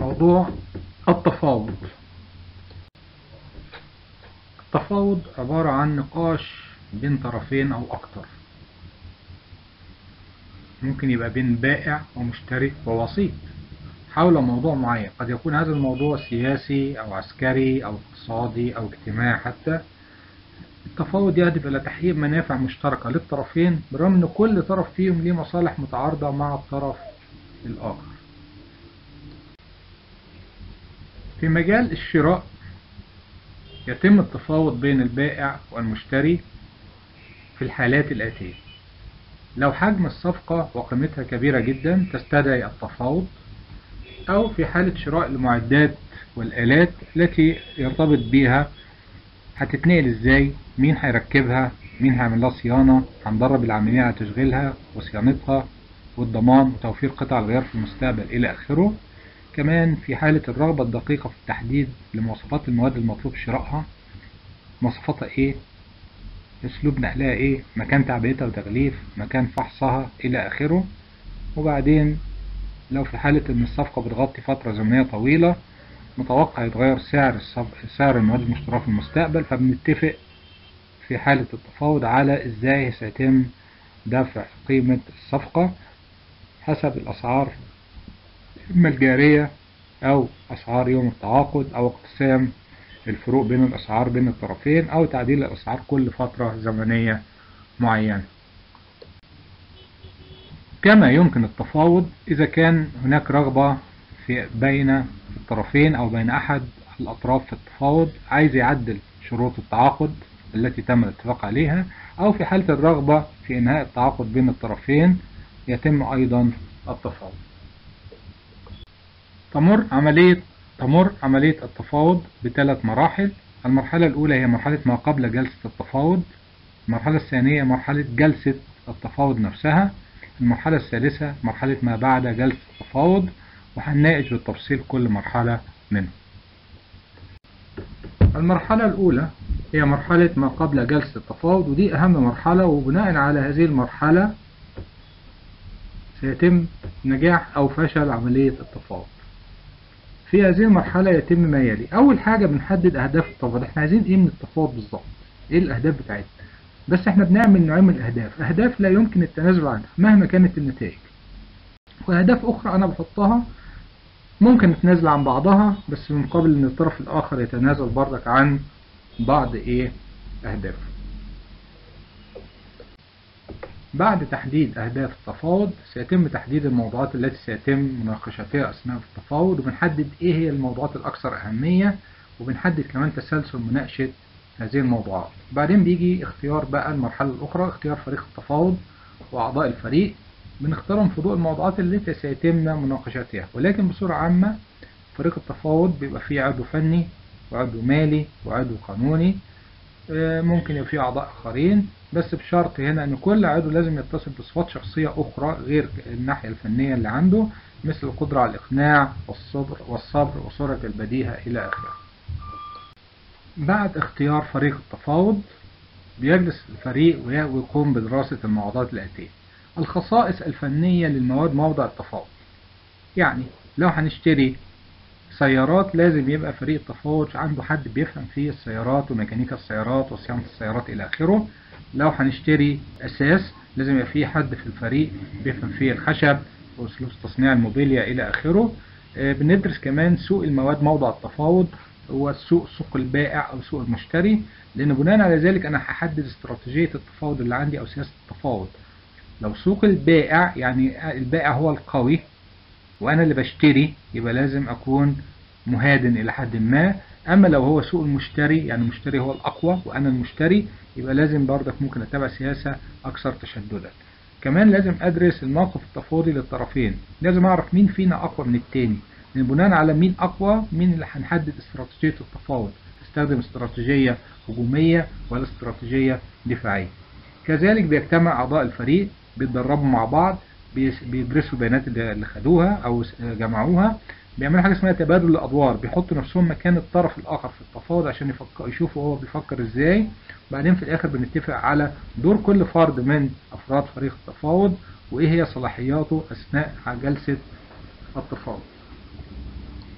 موضوع التفاوض التفاوض عبارة عن نقاش بين طرفين أو أكتر ممكن يبقى بين بائع ومشتري ووسيط حول موضوع معين قد يكون هذا الموضوع سياسي أو عسكري أو اقتصادي أو اجتماعي حتى التفاوض يهدف إلى تحقيق منافع مشتركة للطرفين برغم أن كل طرف فيهم ليه مصالح متعارضة مع الطرف الآخر في مجال الشراء يتم التفاوض بين البائع والمشتري في الحالات الآتية لو حجم الصفقة وقيمتها كبيرة جدا تستدعي التفاوض أو في حالة شراء المعدات والآلات التي يرتبط بها هتتنقل ازاي مين هيركبها مين هيعمل لها صيانة هندرب العاملين على تشغيلها وصيانتها والضمان وتوفير قطع الغيار في المستقبل إلى آخره كمان في حالة الرغبة الدقيقة في التحديد لمواصفات المواد المطلوب شرائها مواصفاتها ايه اسلوب نقلها ايه مكان تعبئتها وتغليف مكان فحصها الى اخره وبعدين لو في حالة ان الصفقة بتغطي فترة زمنية طويلة متوقع يتغير سعر الصف... سعر المواد المشتراه في المستقبل فبنتفق في حالة التفاوض على ازاي سيتم دفع قيمة الصفقة حسب الأسعار إما الجارية أو أسعار يوم التعاقد أو اقتسام الفروق بين الأسعار بين الطرفين أو تعديل الأسعار كل فترة زمنية معينة كما يمكن التفاوض إذا كان هناك رغبة في بين الطرفين أو بين أحد الأطراف في التفاوض عايز يعدل شروط التعاقد التي تم الاتفاق عليها أو في حالة الرغبة في إنهاء التعاقد بين الطرفين يتم أيضا التفاوض تمر عملية تمر عملية التفاوض بثلاث مراحل المرحلة الأولى هي مرحلة ما قبل جلسة التفاوض المرحلة الثانية مرحلة جلسة التفاوض نفسها المرحلة الثالثة مرحلة ما بعد جلسة التفاوض وهنناقش بالتفصيل كل مرحلة منهم المرحلة الأولى هي مرحلة ما قبل جلسة التفاوض ودي أهم مرحلة وبناء على هذه المرحلة سيتم نجاح أو فشل عملية التفاوض في هذه المرحلة يتم ما يلي أول حاجة بنحدد أهداف التفاوض احنا عايزين إيه من التفاوض بالظبط إيه الأهداف بتاعتنا بس احنا بنعمل نوعين من الأهداف أهداف لا يمكن التنازل عنها مهما كانت النتائج وأهداف أخرى أنا بحطها ممكن نتنازل عن بعضها بس من قبل ان الطرف الاخر يتنازل برضك عن بعض ايه اهدافه بعد تحديد اهداف التفاوض سيتم تحديد الموضوعات التي سيتم مناقشتها اثناء التفاوض وبنحدد ايه هي الموضوعات الاكثر اهمية وبنحدد كمان تسلسل مناقشة هذه الموضوعات بعدين بيجي اختيار بقى المرحلة الاخرى اختيار فريق التفاوض واعضاء الفريق بنختارهم في ضوء الموضوعات التي سيتم مناقشتها ولكن بصورة عامة فريق التفاوض بيبقى فيه عضو فني وعضو مالي وعضو قانوني ممكن يبقى فيه أعضاء آخرين بس بشرط هنا أن كل عضو لازم يتصف بصفات شخصية أخرى غير الناحية الفنية اللي عنده مثل القدرة على الإقناع والصبر والصبر وسرعة البديهة إلى آخره بعد اختيار فريق التفاوض بيجلس الفريق ويقوم بدراسة الموضوعات الآتية الخصائص الفنية للمواد موضع التفاوض يعني لو هنشتري سيارات لازم يبقى فريق التفاوض عنده حد بيفهم في السيارات وميكانيكا السيارات وصيانة السيارات إلى آخره لو هنشتري أساس لازم يبقى في حد في الفريق بيفهم في الخشب وأسلوب تصنيع الموبيليا إلى آخره بندرس كمان سوق المواد موضع التفاوض هو السوق سوق البائع أو سوق المشتري لأن بناء على ذلك أنا هحدد استراتيجية التفاوض اللي عندي أو سياسة التفاوض لو سوق البائع يعني البائع هو القوي وانا اللي بشتري يبقى لازم اكون مهادن الى حد ما اما لو هو سوق المشتري يعني المشتري هو الاقوى وانا المشتري يبقى لازم برضك ممكن اتبع سياسة اكثر تشددا كمان لازم ادرس الموقف التفاوضي للطرفين لازم اعرف مين فينا اقوى من التاني لان بناء على مين اقوى مين اللي هنحدد استراتيجية التفاوض تستخدم استراتيجية هجومية ولا استراتيجية دفاعية كذلك بيجتمع اعضاء الفريق بيتدربوا مع بعض بيدرسوا البيانات اللي خدوها او جمعوها بيعملوا حاجه اسمها تبادل الادوار بيحطوا نفسهم مكان الطرف الاخر في التفاوض عشان يفكر يشوفوا هو بيفكر ازاي وبعدين في الاخر بنتفق على دور كل فرد من افراد فريق التفاوض وايه هي صلاحياته اثناء جلسه التفاوض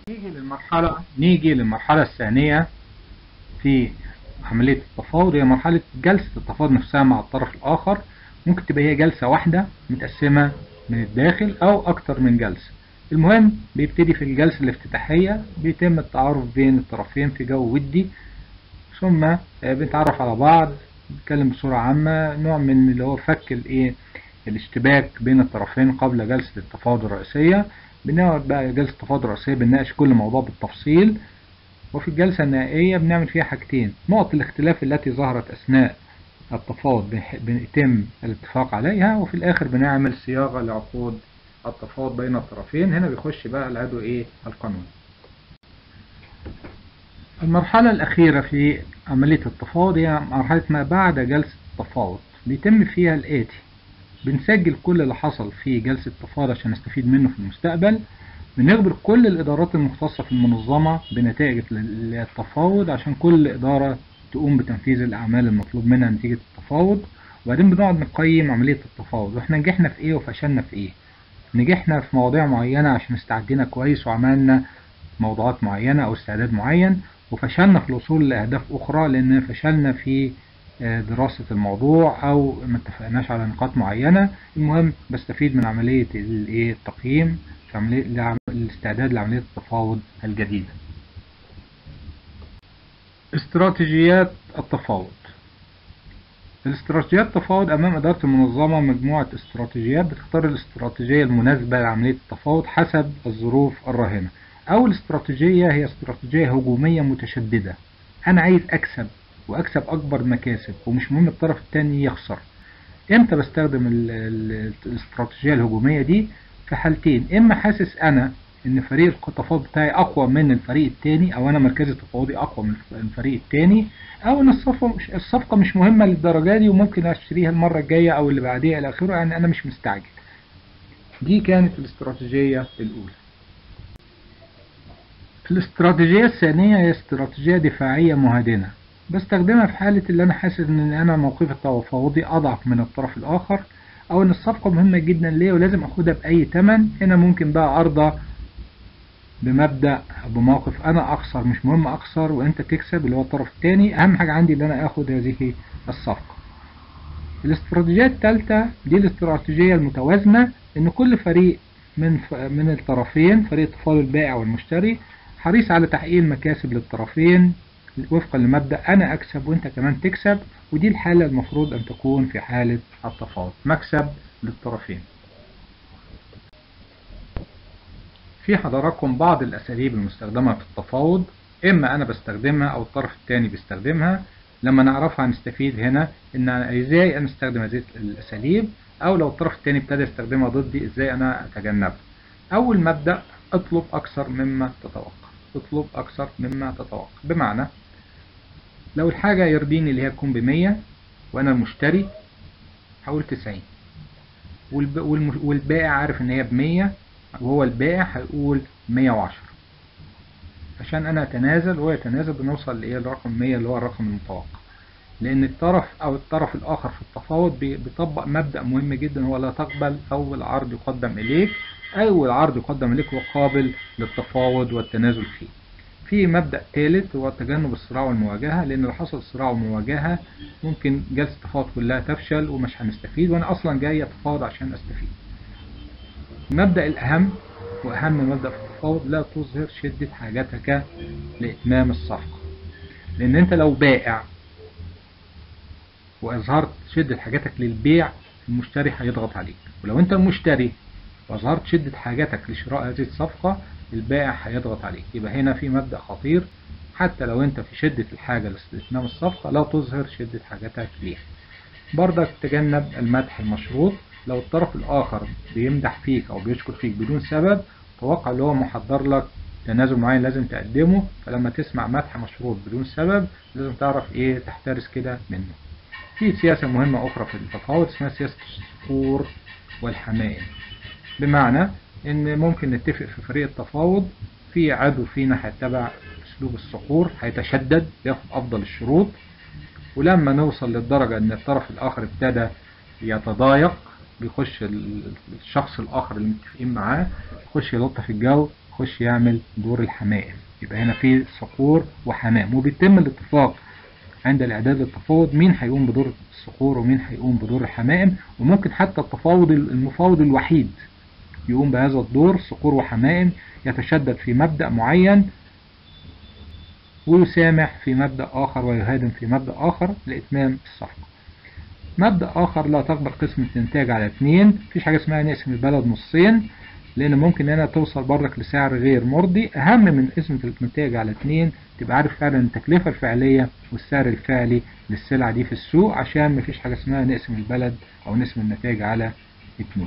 نيجي للمرحلة نيجي للمرحلة الثانية في عملية التفاوض هي مرحلة جلسة التفاوض نفسها مع الطرف الآخر ممكن تبقى هي جلسة واحدة متقسمة من الداخل أو أكتر من جلسة المهم بيبتدي في الجلسة الافتتاحية بيتم التعارف بين الطرفين في جو ودي ثم بنتعرف على بعض نتكلم بصورة عامة نوع من اللي هو فك الايه الاشتباك بين الطرفين قبل جلسة التفاوض الرئيسية بنقعد بقى جلسة التفاوض الرئيسية بنناقش كل موضوع بالتفصيل وفي الجلسة النهائية بنعمل فيها حاجتين نقط الاختلاف التي ظهرت أثناء التفاوض بيتم الاتفاق عليها وفي الآخر بنعمل صياغة لعقود التفاوض بين الطرفين هنا بيخش بقى العضو ايه القانون المرحلة الأخيرة في عملية التفاوض هي مرحلة ما بعد جلسة التفاوض بيتم فيها الآتي بنسجل كل اللي حصل في جلسة التفاوض عشان نستفيد منه في المستقبل بنخبر كل الإدارات المختصة في المنظمة بنتائج التفاوض عشان كل إدارة تقوم بتنفيذ الأعمال المطلوب منها نتيجة التفاوض وبعدين بنقعد نقيم عملية التفاوض واحنا نجحنا في ايه وفشلنا في ايه نجحنا في مواضيع معينة عشان استعدينا كويس وعملنا موضوعات معينة أو استعداد معين وفشلنا في الوصول لأهداف أخرى لأن فشلنا في دراسة الموضوع أو ما اتفقناش على نقاط معينة المهم بستفيد من عملية التقييم في عملية الاستعداد لعملية التفاوض الجديدة استراتيجيات التفاوض الاستراتيجيات التفاوض أمام إدارة المنظمة مجموعة استراتيجيات بتختار الاستراتيجية المناسبة لعملية التفاوض حسب الظروف الراهنة أول استراتيجية هي استراتيجية هجومية متشددة أنا عايز أكسب وأكسب أكبر مكاسب ومش مهم الطرف التاني يخسر إمتى بستخدم الاستراتيجية الهجومية دي في حالتين إما حاسس أنا إن فريق التفاوض بتاعي أقوى من الفريق التاني أو أنا مركزي التفاوضي أقوى من الفريق التاني أو إن الصفقة مش, الصفقة مش مهمة للدرجة دي وممكن أشتريها المرة الجاية أو اللي بعديها إلى آخره يعني أنا مش مستعجل دي كانت الاستراتيجية الأولى الاستراتيجية الثانية هي استراتيجية دفاعية مهادنة بستخدمها في حالة اللي أنا حاسس إن أنا موقفي التفاوضي أضعف من الطرف الآخر أو إن الصفقة مهمة جدا ليا ولازم أخدها بأي تمن هنا ممكن بقى أرضى بمبدأ بموقف أنا أخسر مش مهم أخسر وأنت تكسب اللي هو الطرف الثاني أهم حاجة عندي إن أنا آخد هذه الصفقة الاستراتيجية الثالثة دي الاستراتيجية المتوازنة إن كل فريق من من الطرفين فريق التفاوض البائع والمشتري حريص على تحقيق المكاسب للطرفين وفقا لمبدأ أنا أكسب وأنت كمان تكسب ودي الحالة المفروض أن تكون في حالة التفاوض مكسب للطرفين في حضراتكم بعض الأساليب المستخدمة في التفاوض إما أنا بستخدمها أو الطرف الثاني بيستخدمها لما نعرفها هنستفيد هنا إن إزاي أنا أستخدم هذه الأساليب أو لو الطرف الثاني ابتدى يستخدمها ضدي إزاي أنا أتجنبها أول مبدأ اطلب أكثر مما تتوقع اطلب أكثر مما تتوقع بمعنى لو الحاجة يرضيني اللي هي تكون بمية وأنا المشتري هقول تسعين والبائع عارف إن هي بمية وهو البائع هيقول مية وعشرة عشان أنا أتنازل وهو يتنازل بنوصل لإيه الرقم مية اللي هو الرقم المتوقع لأن الطرف أو الطرف الآخر في التفاوض بيطبق مبدأ مهم جدا هو لا تقبل أول عرض يقدم إليك أول عرض يقدم إليك وقابل للتفاوض والتنازل فيه في مبدأ ثالث هو تجنب الصراع والمواجهة لأن لو حصل صراع ومواجهة ممكن جلسة التفاوض كلها تفشل ومش هنستفيد وأنا أصلا جاي أتفاوض عشان أستفيد المبدأ الأهم وأهم مبدأ في التفاوض لا تظهر شدة حاجتك لإتمام الصفقة لأن أنت لو بائع وأظهرت شدة حاجتك للبيع المشتري هيضغط عليك ولو أنت المشتري وأظهرت شدة حاجتك لشراء هذه الصفقة البائع هيضغط عليك يبقى هنا في مبدأ خطير حتى لو أنت في شدة الحاجة لإتمام الصفقة لا تظهر شدة حاجتك ليها برضك تجنب المدح المشروط لو الطرف الآخر بيمدح فيك أو بيشكر فيك بدون سبب توقع اللي هو محضر لك تنازل معين لازم تقدمه فلما تسمع مدح مشروط بدون سبب لازم تعرف ايه تحترس كده منه في سياسة مهمة أخرى في التفاوض اسمها سياسة الصقور والحمائم بمعنى إن ممكن نتفق في فريق التفاوض في عضو فينا هيتبع أسلوب الصقور هيتشدد ياخد أفضل الشروط ولما نوصل للدرجة إن الطرف الآخر ابتدى يتضايق بيخش الشخص الآخر اللي متفقين معاه يخش يلط في الجو يخش يعمل دور الحمائم يبقى هنا في صقور وحمام وبيتم الاتفاق عند الإعداد للتفاوض مين هيقوم بدور الصقور ومين هيقوم بدور الحمائم وممكن حتى التفاوض المفاوض الوحيد يقوم بهذا الدور صقور وحمائم يتشدد في مبدأ معين ويسامح في مبدأ آخر ويهادم في مبدأ آخر لإتمام الصفقة مبدأ آخر لا تقبل قسمة الإنتاج على اتنين مفيش حاجة اسمها نقسم البلد نصين لأن ممكن هنا توصل برك لسعر غير مرضي أهم من قسمة الإنتاج على اتنين تبقى عارف فعلا التكلفة الفعلية والسعر الفعلي للسلعة دي في السوق عشان مفيش حاجة اسمها نقسم البلد أو نقسم النتاج على اتنين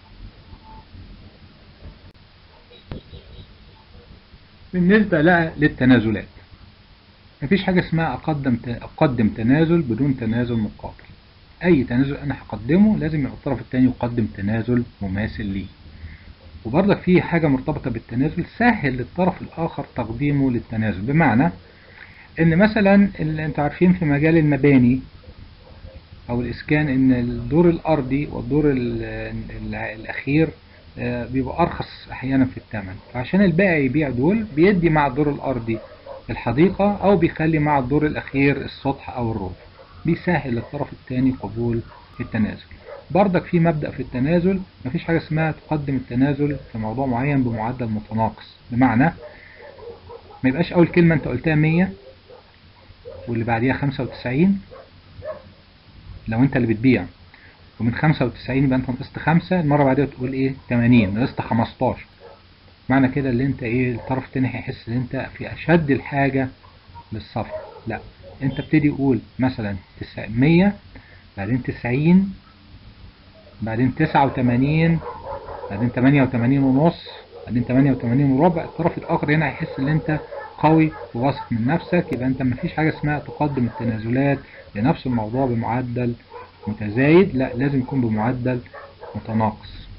بالنسبة لا للتنازلات مفيش حاجة اسمها أقدم أقدم تنازل بدون تنازل مقابل أي تنازل أنا هقدمه لازم يبقى الطرف التاني يقدم تنازل مماثل ليه وبرضك في حاجة مرتبطة بالتنازل سهل للطرف الآخر تقديمه للتنازل بمعنى إن مثلا اللي أنتوا عارفين في مجال المباني أو الإسكان إن الدور الأرضي والدور ال ال الأخير بيبقى أرخص أحيانا في الثمن فعشان البائع يبيع دول بيدي مع الدور الأرضي الحديقة أو بيخلي مع الدور الأخير السطح أو الروف بيسهل للطرف الثاني قبول التنازل بردك في مبدأ في التنازل مفيش حاجة اسمها تقدم التنازل في موضوع معين بمعدل متناقص بمعنى ما يبقاش أول كلمة أنت قلتها 100 واللي بعديها 95 لو أنت اللي بتبيع ومن 95 يبقى أنت نقصت 5 المرة بعدها تقول إيه 80 نقصت 15 معنى كده اللي أنت إيه الطرف التاني هيحس إن أنت في أشد الحاجة للصفقة لا أنت ابتدي قول مثلا 100 بعدين 90 بعدين تسعة وتمانين بعدين تمانية وتمانين ونص بعدين تمانية وتمانين وربع الطرف الآخر هنا هيحس إن أنت قوي وواثق من نفسك يبقى أنت مفيش حاجة اسمها تقدم التنازلات لنفس الموضوع بمعدل متزايد لا لازم يكون بمعدل متناقص